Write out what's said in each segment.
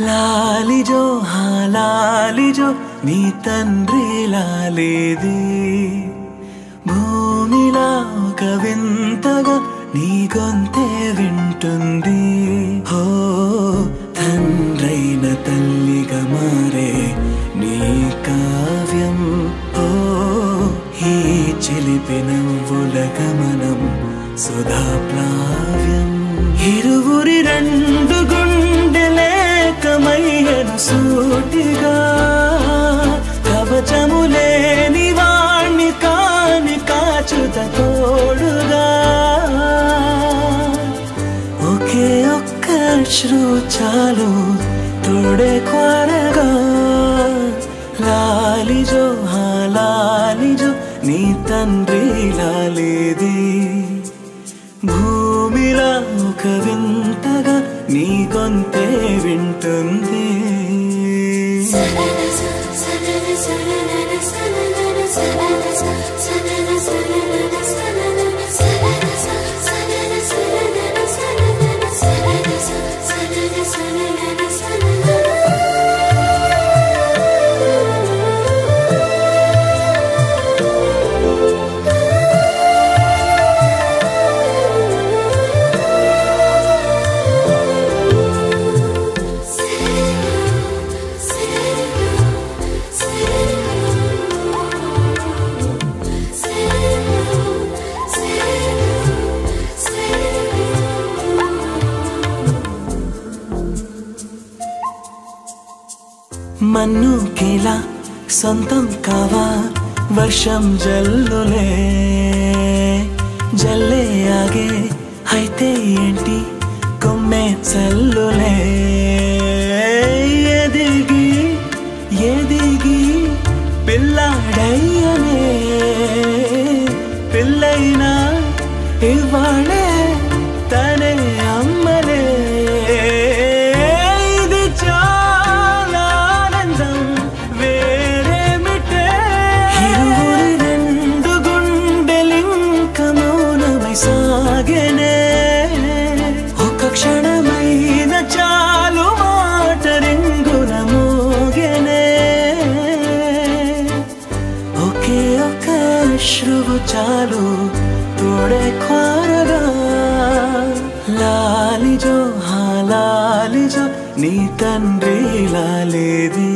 లాలిజో హా లాలిజో నీ తండ్రి లాలేది భూమిలా ఒక వింతగా నీ గొంతే వింటుంది హో తండ్రైన తల్లిగా మారే నీ కావ్యం ఓ ఈ చిలిపి నవ్వుల గమనం సుధా ప్లావ్యం ఇరువురి రెండు గుండెలేకమయ్యను సూటిగా కవచము లేని వాణ్ణి కాని కాచుత తోడుగా ఒకే ఒక్క శ్రు చాలు తోడే క్వారగా లాలిజో హా లాలిజో నీ తండ్రి లాలేది భూమిలా ఒక వింతగా నీ గొంతే వింటుంది మన్నుకేలా సొంతం కావా వర్షం జల్లులే జల్లే ఆగే అయితే ఏంటి కొమ్మే చల్లులే ఎదిగి ఎదిగి పిల్లాడయ్యనే పిల్లైనా ఇవాళే తనే అమ్మలే ఇది చాలా ఆనందం వేరేమిటే ఇరువురి రెండు గుండెలింక మౌనమై సాగెనే ఒక క్షణమైన చాలు మాట రింగున మోగెనే ఒకే ఒక శ్రువు చాలు తోడే క్వారగా లాలిజో హా లాలిజో నీ తండ్రి లాలేది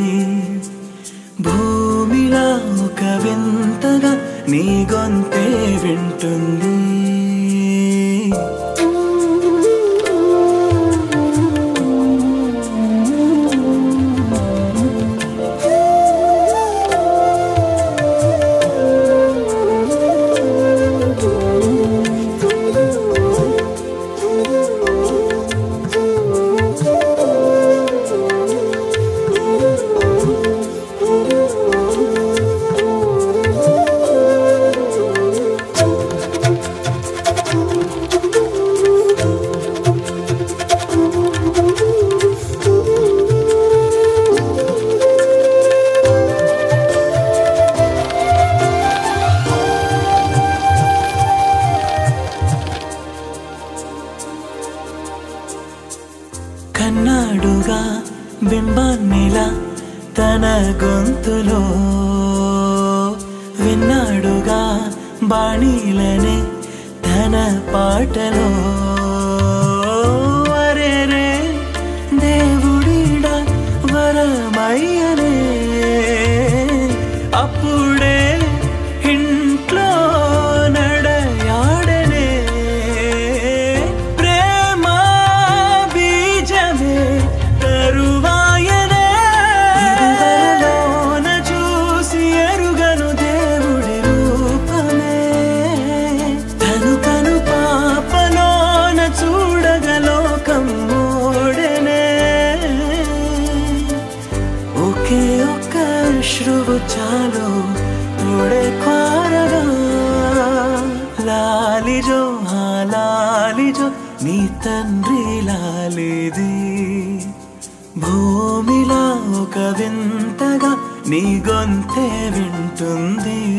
భూమిలా ఒక వింతగా నీ గొంతే వింటుంది కన్నాడుగా బింబాన్నిలా తన గొంతులో విన్నాడుగా బాణీలనే తన పాటలో అరెరే దేవుడిడా వరమయ్యనే అప్పుడే ఇంట్లో నడయాడనే ప్రేమ బీజమే తరువాయనే ఇరువరలోన చూసి ఎరుగను దేవుడి రూపమే తను తను పాపలోన చూడగలోకం మోడనే ఒకే ఒక్క శ్రువు చాలు తోడే క్వారగా లాలిజో హా లాలిజో నీ తండ్రి లాలేది భూమిలా ఒక వింతగా నీ గొంతే వింటుంది